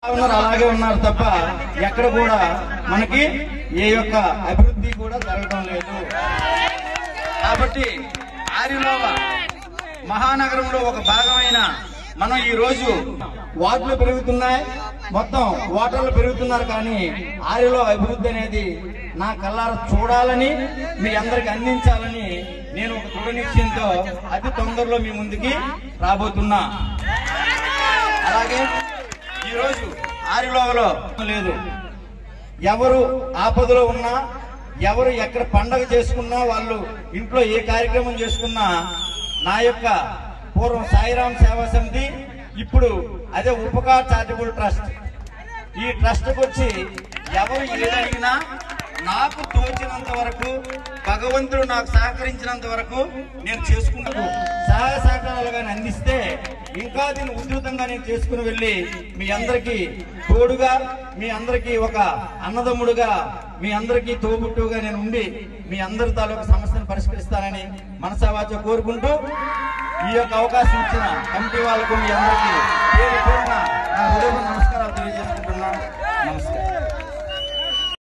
ఉన్నారు అలాగే ఉన్నారు తప్ప ఎక్కడ కూడా మనకి ఏ యొక్క అభివృద్ధి కూడా జరగడం లేదు కాబట్టి ఆరిలోవ మహానగరంలో ఒక భాగమైన మనం ఈ రోజు వార్డులు పెరుగుతున్నాయి మొత్తం ఓటర్లు పెరుగుతున్నారు కానీ ఆరిలో అభివృద్ధి అనేది నా కళ్ళారా చూడాలని మీ అందరికి అందించాలని నేను ఒక దృఢ నిశ్చయంతో అతి తొందరలో మీ ముందుకి రాబోతున్నా అలాగే ఈరోజు ఆరిలోవలో లేదు ఎవరు ఆపదలో ఉన్నా ఎవరు ఎక్కడ పండగ చేసుకున్నా వాళ్ళు ఇంట్లో ఏ కార్యక్రమం చేసుకున్నా నా యొక్క పూర్వం సాయిరాం సేవా సమితి ఇప్పుడు అదే ఉపకార్ చారిటబుల్ ట్రస్ట్ ఈ ట్రస్ట్కి వచ్చి ఎవరు ఏదడిగినా నాకు తోచినంత వరకు భగవంతుడు నాకు సహకరించినంత వరకు నేను చేసుకుంటూ సహాయ సహకారాలు కానీ అందిస్తే ఇంకా దీన్ని ఉధృతంగా నేను చేసుకుని వెళ్ళి మీ అందరికీ తోడుగా మీ అందరికీ ఒక అన్నదమ్ముడుగా మీ అందరికీ తోబుట్టుగా నేను ఉండి మీ అందరి తాలూకు సమస్యను పరిష్కరిస్తానని మనసావాచ కోరుకుంటూ ఈ యొక్క అవకాశం ఇచ్చిన కమిటీ వాళ్ళకు మీ అందరికీ పేరు పేరున